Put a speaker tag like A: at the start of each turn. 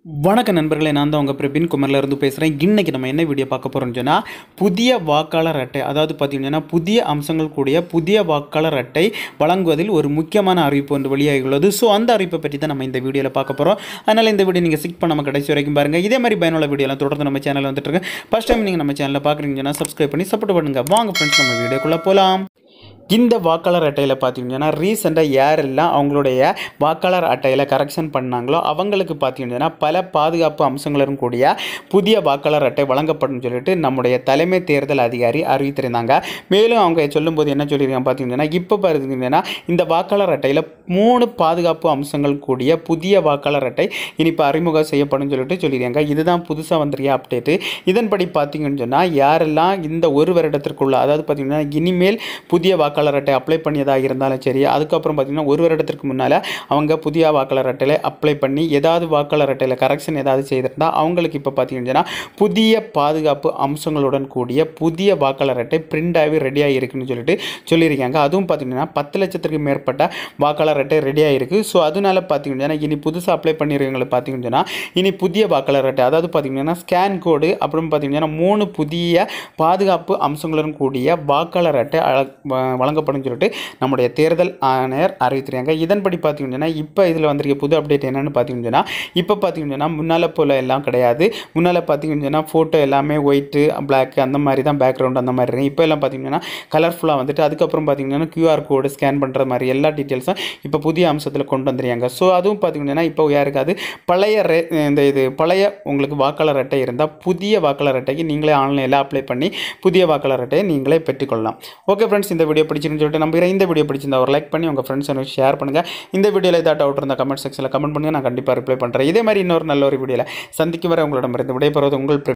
A: வணக்க நண்பர்களே நான் தான் உங்கள் பிரபின் குமரில் இருந்து பேசுகிறேன் இன்றைக்கி நம்ம என்ன வீடியோ பார்க்க போகிறோம்னு சொன்னால் புதிய வாக்காளர் அட்டை அதாவது பார்த்தீங்கன்னா புதிய அம்சங்கள் கூடிய புதிய வாக்காளர் அட்டை வழங்குவதில் ஒரு முக்கியமான அறிவிப்பு ஒன்று வெளியாகியுள்ளது ஸோ அந்த அறிவிப்பை பற்றி தான் நம்ம இந்த வீடியோவில் பார்க்க போகிறோம் அதனால் இந்த வீடியோ நீங்கள் சிக் பண்ணாமல் கடைசி வரைக்கும் பாருங்கள் இதே மாதிரி பயனுள்ள வீடியோலாம் தொடர்ந்து நம்ம சேனலில் வந்துட்டு இருக்கு ஃபஸ்ட் டைம் நீங்கள் நம்ம சேனலில் பார்க்குறீங்கன்னா சப்ஸ்கிரைப் பண்ணி சப்போர்ட் பண்ணுங்கள் வாங்க ஃப்ரெண்ட்ஸ் நம்ம வீடியோக்குள்ளே போகலாம் இந்த வாக்காளர் அட்டையில் பார்த்தீங்கன்னா ரீசெண்டாக யாரெல்லாம் அவங்களுடைய வாக்காளர் அட்டையில் கரெக்ஷன் பண்ணாங்களோ அவங்களுக்கு பார்த்தீங்கன்னா பல பாதுகாப்பு அம்சங்களுடன் கூடிய புதிய வாக்காளர் அட்டை வழங்கப்படும் சொல்லிட்டு நம்முடைய தலைமை தேர்தல் அதிகாரி அறிவித்திருந்தாங்க மேலும் அவங்க சொல்லும்போது என்ன சொல்லியிருக்காங்க பார்த்தீங்கன்னா இப்போ பார்த்தீங்கன்னா இந்த வாக்காளர் அட்டையில் மூணு பாதுகாப்பு அம்சங்கள் கூடிய புதிய வாக்காளர் அட்டை இனி இப்போ அறிமுகம் செய்யப்படும் சொல்லிட்டு சொல்லியிருக்காங்க இதுதான் புதுசாக வந்திருக்க அப்டேட்டு இதன்படி பார்த்தீங்கன்னு சொன்னால் யாரெல்லாம் இந்த ஒரு வருடத்திற்குள்ள அதாவது பார்த்தீங்கன்னா இனிமேல் புதிய வாக்காளர் அட்டை அப்ளை பண்ணியதாக இருந்தாலும் சரி அதுக்கப்புறம் பார்த்தீங்கன்னா ஒரு வருடத்திற்கு முன்னால் அவங்க புதிய வாக்காளர் அட்டையில் அப்ளை பண்ணி ஏதாவது வாக்காளர் அட்டையில் கரெக்ஷன் ஏதாவது செய்திருந்தால் அவங்களுக்கு இப்போ பார்த்தீங்கன்னா புதிய பாதுகாப்பு அம்சங்களுடன் கூடிய புதிய வாக்காளர் அட்டை பிரிண்ட் ஆகி ரெடியாக இருக்குன்னு சொல்லிட்டு சொல்லியிருக்காங்க அதுவும் பார்த்தீங்கன்னா பத்து லட்சத்திற்கு மேற்பட்ட வாக்காளர் அட்டை ரெடியாக இருக்குது ஸோ அதனால பார்த்தீங்கன்னா இனி புதுசாக அப்ளை பண்ணிருக்கவங்களுக்கு பார்த்தீங்கன்னா இனி புதிய வாக்காளர் அட்டை அதாவது பார்த்தீங்கன்னா ஸ்கேன் கோடு அப்புறம் பார்த்தீங்கன்னா மூணு புதிய பாதுகாப்பு அம்சங்களுடன் கூடிய வாக்காளர் அட்டை அழ- வ- வழங்கப்படும் சொல்லிட்டு நம்முடைய தேர்தல் ஆணையர் அறிவித்திருக்காங்க இதன்படி பார்த்தீங்கன்னா இப்போ இதில் வந்திருக்க புது அப்டேட் என்னன்னு பார்த்தீங்கன்னா இப்போ பார்த்தீங்கன்னா முன்னால் போல் எல்லாம் கிடையாது முன்னால் பார்த்தீங்கன்னா ஃபோட்டோ எல்லாமே ஒயிட்டு பிளாக் அந்த மாதிரி தான் பேக்ரவுண்ட் அந்த மாதிரி இருக்கும் இப்போ எல்லாம் பார்த்தீங்கன்னா கலர்ஃபுல்லாக வந்துட்டு அதுக்கப்புறம் பார்த்தீங்கன்னா QR கோடு ஸ்கேன் பண்ணுற மாதிரி எல்லா டீட்டெயில்ஸும் இப்போ புதிய அம்சத்தில் கொண்டு வந்துருக்காங்க ஸோ அதுவும் பார்த்தீங்கன்னா இப்போ யாருக்காவது பழைய ரே இந்த இது பழைய உங்களுக்கு வாக்காளர் அட்டை இருந்தால் புதிய வாக்காளர் அட்டைக்கு நீங்களே ஆன்லைனில் அப்ளை பண்ணி புதிய வாக்காளர் அட்டையை நீங்களே பெற்றுக்கொள்ளலாம் ஓகே ஃப்ரெண்ட்ஸ் இந்த வீடியோ பிடிச்சிருந்து சொல்லிட்டு நம்புகிறேன் இந்த வீடியோ பிடிச்சிருந்தா ஒரு லைக் பண்ணி உங்கள் ஃப்ரெண்ட்ஸ் எனக்கு ஷேர் பண்ணுங்கள் இந்த வீடியோவில் ஏதாவது டவுட் இருந்தால் கமெண்ட் செக்ஷனில் கமெண்ட் பண்ணுங்கள் நான் கண்டிப்பாக ரிப்ளை பண்ணுறேன் இதே மாதிரி இன்னொரு நல்ல ஒரு வீடியோவில் சந்திக்கும் வரை உங்களிடமிருந்து விடைபெறுவது உங்கள்